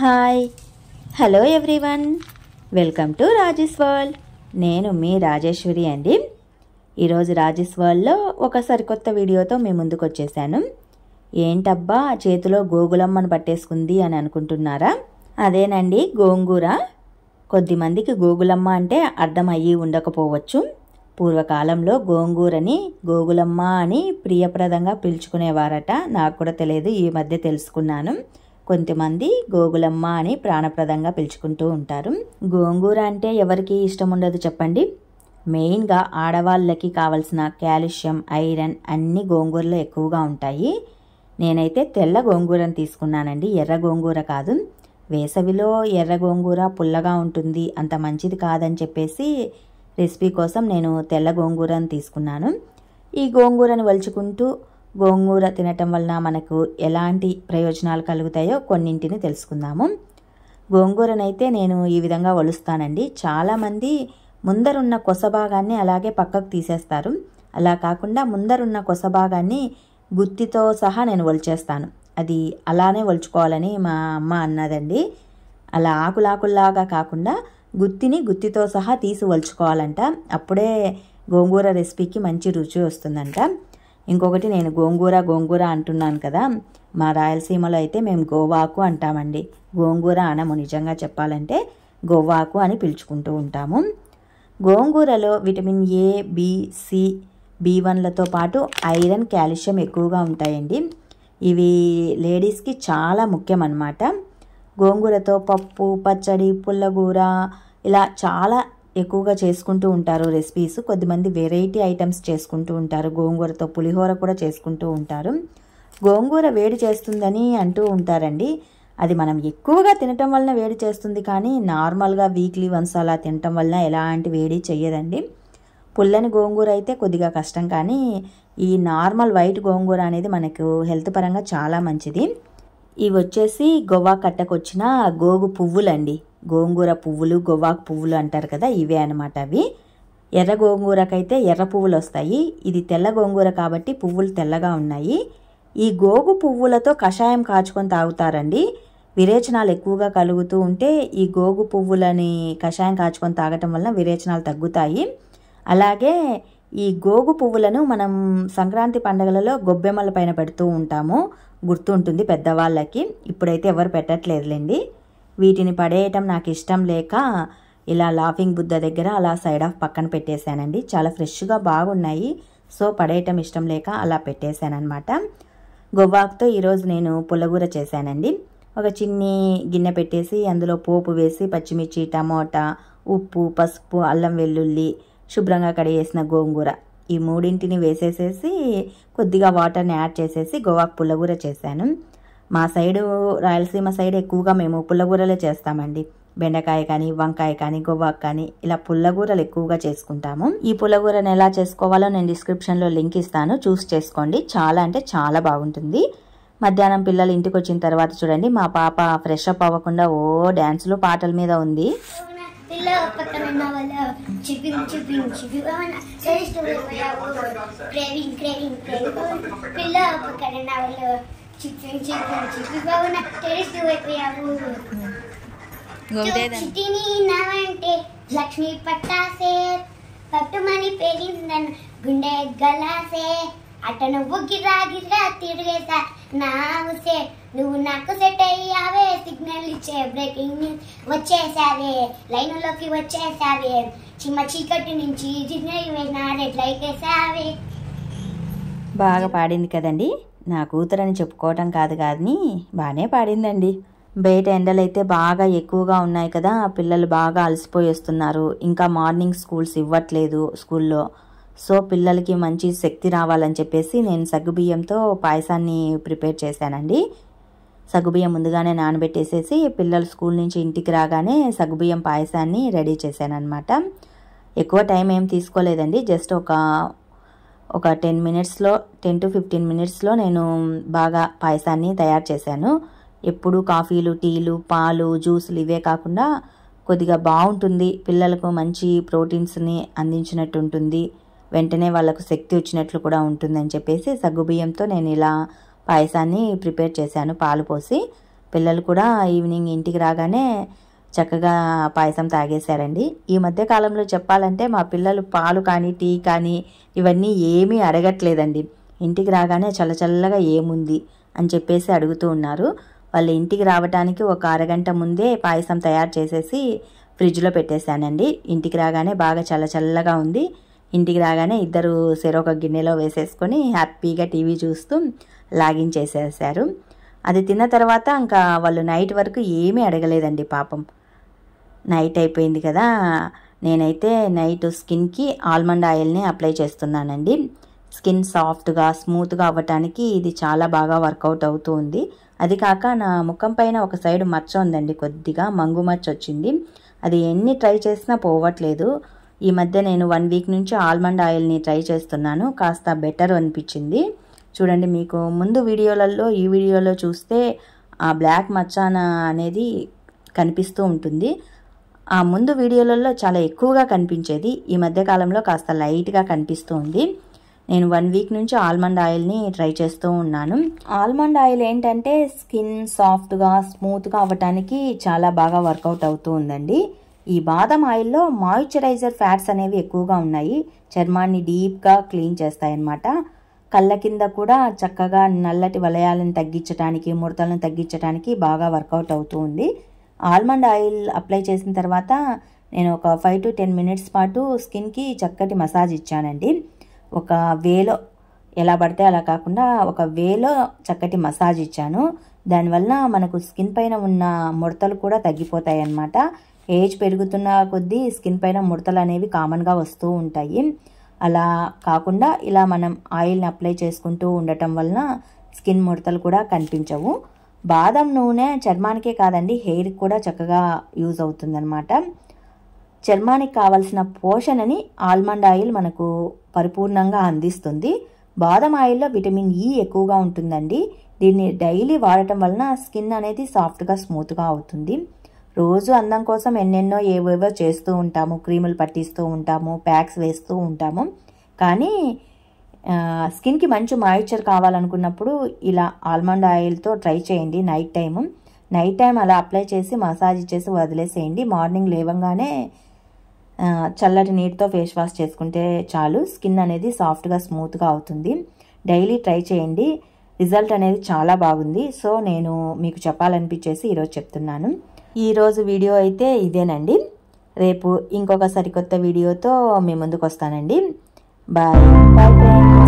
hi hello everyone welcome to Rajesh world నేను మీ రాజేశ్వరి అండి ఈరోజు రాజేష్ వరల్డ్లో ఒక సరికొత్త వీడియోతో మీ ముందుకు వచ్చేసాను ఏంటబ్బా చేతిలో గోగులమ్మను పట్టేసుకుంది అని అనుకుంటున్నారా అదేనండి గోంగూర కొద్దిమందికి గోగులమ్మ అంటే అర్థం అయ్యి ఉండకపోవచ్చు పూర్వకాలంలో గోంగూరని గోగులమ్మ అని ప్రియప్రదంగా పిలుచుకునేవారట నాకు కూడా తెలియదు ఈ మధ్య తెలుసుకున్నాను కొంతమంది గోగులమ్మ అని ప్రాణప్రదంగా పిలుచుకుంటూ ఉంటారు గోంగూర అంటే ఎవరికి ఇష్టం ఉండదు చెప్పండి మెయిన్గా ఆడవాళ్ళకి కావలసిన కాల్షియం ఐరన్ అన్ని గోంగూరలో ఎక్కువగా ఉంటాయి నేనైతే తెల్ల గోంగూరను తీసుకున్నానండి ఎర్ర గోంగూర కాదు వేసవిలో ఎర్ర గోంగూర పుల్లగా ఉంటుంది అంత మంచిది కాదని చెప్పేసి రెసిపీ కోసం నేను తెల్ల గోంగూరను తీసుకున్నాను ఈ గోంగూరను వలుచుకుంటూ గోంగూర తినటం వలన మనకు ఎలాంటి ప్రయోజనాలు కలుగుతాయో కొన్నింటిని తెలుసుకుందాము గోంగూరనైతే నేను ఈ విధంగా వలుస్తానండి చాలామంది ముందరున్న కొస భాగాన్ని అలాగే పక్కకు తీసేస్తారు అలా కాకుండా ముందరున్న కొస భాగాన్ని గుత్తితో సహా నేను ఒలిచేస్తాను అది అలానే ఒలుచుకోవాలని మా అమ్మ అన్నదండి అలా ఆకులాకుల్లాగా కాకుండా గుత్తిని గుత్తితో సహా తీసి ఒలుచుకోవాలంట అప్పుడే గోంగూర రెసిపీకి మంచి రుచి వస్తుందంట ఇంకొకటి నేను గోంగూర గోంగూర అంటున్నాను కదా మా రాయలసీమలో అయితే మేము గోవాకు అంటామండి గోంగూర అనము నిజంగా చెప్పాలంటే గోవాకు అని పిలుచుకుంటూ ఉంటాము గోంగూరలో vitamin A B C B వన్లతో పాటు ఐరన్ కాల్షియం ఎక్కువగా ఉంటాయండి ఇవి లేడీస్కి చాలా ముఖ్యం అన్నమాట గోంగూరతో పప్పు పచ్చడి పుల్లగూర ఇలా చాలా ఎక్కువగా చేసుకుంటూ ఉంటారు రెసిపీస్ కొద్దిమంది వెరైటీ ఐటమ్స్ చేసుకుంటూ ఉంటారు గోంగూరతో పులిహోర కూడా చేసుకుంటూ ఉంటారు గోంగూర వేడి చేస్తుందని అంటూ ఉంటారండి అది మనం ఎక్కువగా తినటం వలన వేడి చేస్తుంది కానీ నార్మల్గా వీక్లీ వన్స్ అలా తినటం వలన ఎలాంటి వేడి చెయ్యదండి పుల్లని గోంగూర అయితే కొద్దిగా కష్టం కానీ ఈ నార్మల్ వైట్ గోంగూర అనేది మనకు హెల్త్ పరంగా చాలా మంచిది ఇవి వచ్చేసి గోవా కట్టకొచ్చిన గోగు పువ్వులండి గోంగూర పువ్వులు గోవాకు పువ్వులు అంటారు కదా ఇవే అనమాట అవి ఎర్ర గోంగూరకైతే ఎర్ర పువ్వులు వస్తాయి ఇది తెల్ల గోంగూర కాబట్టి పువ్వులు తెల్లగా ఉన్నాయి ఈ గోగు పువ్వులతో కషాయం కాచుకొని తాగుతారండి విరేచనాలు ఎక్కువగా కలుగుతూ ఉంటే ఈ గోగు పువ్వులని కషాయం కాచుకొని తాగటం వలన విరేచనాలు తగ్గుతాయి అలాగే ఈ గోగు పువ్వులను మనం సంక్రాంతి పండుగలలో గొబ్బెమ్మల పైన పెడుతూ ఉంటాము గుర్తుంటుంది పెద్దవాళ్ళకి ఇప్పుడైతే ఎవరు పెట్టట్లేదులేండి వీటిని పడేయటం నాకు ఇష్టం లేక ఇలా లాఫింగ్ బుద్ధ దగ్గర అలా సైడ్ ఆఫ్ పక్కన పెట్టేశానండి చాలా ఫ్రెష్గా బాగున్నాయి సో పడేయటం ఇష్టం లేక అలా పెట్టేశానమాట గొవ్వాకుతో ఈరోజు నేను పుల్లగూర చేశానండి ఒక చిన్ని గిన్నె పెట్టేసి అందులో పోపు వేసి పచ్చిమిర్చి టమోటా ఉప్పు పసుపు అల్లం వెల్లుల్లి శుభ్రంగా కడిగేసిన గోంగూర ఈ మూడింటిని వేసేసేసి కొద్దిగా వాటర్ని యాడ్ చేసేసి గోవాకు పుల్లగూర చేశాను మా సైడు రాయలసీమ సైడ్ ఎక్కువగా మేము పుల్లగూరలే చేస్తామండి బెండకాయ కానీ వంకాయ కానీ గోవాకు కానీ ఇలా పుల్లగూరలు ఎక్కువగా చేసుకుంటాము ఈ పుల్లగూరను ఎలా చేసుకోవాలో నేను డిస్క్రిప్షన్లో లింక్ ఇస్తాను చూస్ చేసుకోండి చాలా అంటే చాలా బాగుంటుంది మధ్యాహ్నం పిల్లలు ఇంటికి వచ్చిన తర్వాత చూడండి మా పాప ఫ్రెష్ అప్ అవ్వకుండా ఓ డ్యాన్సులు పాటల మీద ఉంది పిల్ల పక్కన ఉన్న వాళ్ళ chipping chipping chipping taste craving craving craving పిల్ల పక్కన ఉన్న వాళ్ళు చిపింగ్ చిపింగ్ చిపింగ్ టేస్ట్ అయిపోయావు చిటిని నావంటే లక్ష్మి పట్టాసే పట్టుమని పెరిగిందన్ గుండె గలాసే అట నువ్వు గిరా గిరా తిరిగేసా నావుసే నువ్వు నాకు సెట్ అయ్యావే సిగ్నల్ ఇచ్చే బ్రేకింగ్ న్యూస్ వచ్చేసావే లైన్లోకి వచ్చేసావే చిమ్మ చీకటి నుంచి సిగ్నల్ వేసిన రెడ్ లైట్ వేసావే బాగా పాడింది కదండి నా కూతురని చెప్పుకోవటం కాదు కానీ బాగానే పాడిందండి బయట ఎండలైతే బాగా ఎక్కువగా ఉన్నాయి కదా పిల్లలు బాగా అలసిపోయి వస్తున్నారు ఇంకా మార్నింగ్ స్కూల్స్ ఇవ్వట్లేదు స్కూల్లో సో పిల్లలకి మంచి శక్తి రావాలని చెప్పేసి నేను సగ్గుబియ్యంతో పాయసాన్ని ప్రిపేర్ చేశానండి సగ్గుబియ్యం ముందుగానే నానబెట్టేసేసి పిల్లలు స్కూల్ నుంచి ఇంటికి రాగానే సగ్గుబియ్యం పాయసాన్ని రెడీ చేశానమాట ఎక్కువ టైం ఏం తీసుకోలేదండి జస్ట్ ఒక ఒక టెన్ మినిట్స్లో టెన్ టు ఫిఫ్టీన్ మినిట్స్లో నేను బాగా పాయసాన్ని తయారు చేశాను ఎప్పుడు కాఫీలు టీలు పాలు జ్యూసులు ఇవే కాకుండా కొద్దిగా బాగుంటుంది పిల్లలకు మంచి ప్రోటీన్స్ని అందించినట్టు ఉంటుంది వెంటనే వాళ్ళకు శక్తి వచ్చినట్లు కూడా ఉంటుందని చెప్పేసి సగ్గుబియ్యంతో నేను ఇలా పాయసాన్ని ప్రిపేర్ చేశాను పాలు పోసి పిల్లలు కూడా ఈవినింగ్ ఇంటికి రాగానే చక్కగా పాయసం తాగేశారండి ఈ మధ్య కాలంలో చెప్పాలంటే మా పిల్లలు పాలు కానీ టీ కానీ ఇవన్నీ ఏమీ అడగట్లేదండి ఇంటికి రాగానే చల్లచల్లగా ఏముంది అని చెప్పేసి అడుగుతూ ఉన్నారు వాళ్ళ ఇంటికి రావడానికి ఒక అరగంట ముందే పాయసం తయారు చేసేసి ఫ్రిడ్జ్లో పెట్టేశానండి ఇంటికి రాగానే బాగా చల్ల చల్లగా ఉంది ఇంటికి రాగానే ఇద్దరు సెరొక గిన్నెలో వేసేసుకొని హ్యాపీగా టీవీ చూస్తూ లాగిన్ చేసేసారు అది తిన్న తర్వాత ఇంకా వాళ్ళు నైట్ వరకు ఏమీ అడగలేదండి పాపం నైట్ అయిపోయింది కదా నేనైతే నైట్ స్కిన్కి ఆల్మండ్ ఆయిల్ని అప్లై చేస్తున్నానండి స్కిన్ సాఫ్ట్గా స్మూత్గా అవ్వటానికి ఇది చాలా బాగా వర్కౌట్ అవుతూ ఉంది అది కాక నా ముఖం పైన ఒక సైడ్ మచ్చ ఉందండి కొద్దిగా మంగు మచ్చ వచ్చింది అది ఎన్ని ట్రై చేసినా పోవట్లేదు ఈ మధ్య నేను వన్ వీక్ నుంచి ఆల్మండ్ ఆయిల్ని ట్రై చేస్తున్నాను కాస్త బెటర్ అనిపించింది చూడండి మీకు ముందు వీడియోలలో ఈ వీడియోలో చూస్తే ఆ బ్లాక్ మచ్చాన అనేది కనిపిస్తూ ఉంటుంది ఆ ముందు వీడియోలలో చాలా ఎక్కువగా కనిపించేది ఈ మధ్య కాలంలో కాస్త లైట్గా కనిపిస్తూ ఉంది నేను వన్ వీక్ నుంచి ఆల్మండ్ ఆయిల్ని ట్రై చేస్తూ ఉన్నాను ఆల్మండ్ ఆయిల్ ఏంటంటే స్కిన్ సాఫ్ట్గా స్మూత్గా అవ్వటానికి చాలా బాగా వర్కౌట్ అవుతూ ఉందండి ఈ బాదం ఆయిల్లో మాయిశ్చరైజర్ ఫ్యాట్స్ అనేవి ఎక్కువగా ఉన్నాయి చర్మాన్ని డీప్గా క్లీన్ చేస్తాయన్నమాట కళ్ళ కింద కూడా చక్కగా నల్లటి వలయాలను తగ్గించడానికి ముడతలను తగ్గించడానికి బాగా వర్కౌట్ అవుతూ ఉంది ఆల్మండ్ ఆయిల్ అప్లై చేసిన తర్వాత నేను ఒక ఫైవ్ టు టెన్ మినిట్స్ పాటు స్కిన్కి చక్కటి మసాజ్ ఇచ్చానండి ఒక వేలో ఎలా పడితే అలా కాకుండా ఒక వేలో చక్కటి మసాజ్ ఇచ్చాను దానివల్ల మనకు స్కిన్ పైన ఉన్న ముడతలు కూడా తగ్గిపోతాయి అన్నమాట ఏజ్ పెరుగుతున్న కొద్దీ స్కిన్ పైన ముడతలు అనేవి కామన్గా వస్తూ ఉంటాయి అలా కాకుండా ఇలా మనం ఆయిల్ని అప్లై చేసుకుంటూ ఉండటం వలన స్కిన్ ముడతలు కూడా కనిపించవు బాదం నూనె చర్మానికే కాదండి హెయిర్కి కూడా చక్కగా యూజ్ అవుతుందన్నమాట చర్మానికి కావలసిన పోషణని ఆల్మండ్ ఆయిల్ మనకు పరిపూర్ణంగా అందిస్తుంది బాదం ఆయిల్లో విటమిన్ ఈ ఎక్కువగా ఉంటుందండి దీన్ని డైలీ వాడటం వలన స్కిన్ అనేది సాఫ్ట్గా స్మూత్గా అవుతుంది రోజు అందం కోసం ఎన్నెన్నో ఏవేవో చేస్తూ ఉంటాము క్రీములు పట్టిస్తూ ఉంటాము ప్యాక్స్ వేస్తూ ఉంటాము కానీ స్కిన్కి మంచి మాయిశ్చర్ కావాలనుకున్నప్పుడు ఇలా ఆల్మండ్ ఆయిల్తో ట్రై చేయండి నైట్ టైము నైట్ టైం అలా అప్లై చేసి మసాజ్ చేసి వదిలేసేయండి మార్నింగ్ లేవంగానే చల్లటి నీటితో ఫేస్ వాష్ చేసుకుంటే చాలు స్కిన్ అనేది సాఫ్ట్గా స్మూత్గా అవుతుంది డైలీ ట్రై చేయండి రిజల్ట్ అనేది చాలా బాగుంది సో నేను మీకు చెప్పాలనిపించేసి ఈరోజు చెప్తున్నాను ఈరోజు వీడియో అయితే ఇదేనండి రేపు ఇంకొక సరికొత్త వీడియోతో మీ ముందుకు వస్తానండి బాయ్ బాయ్ ఫ్రెండ్స్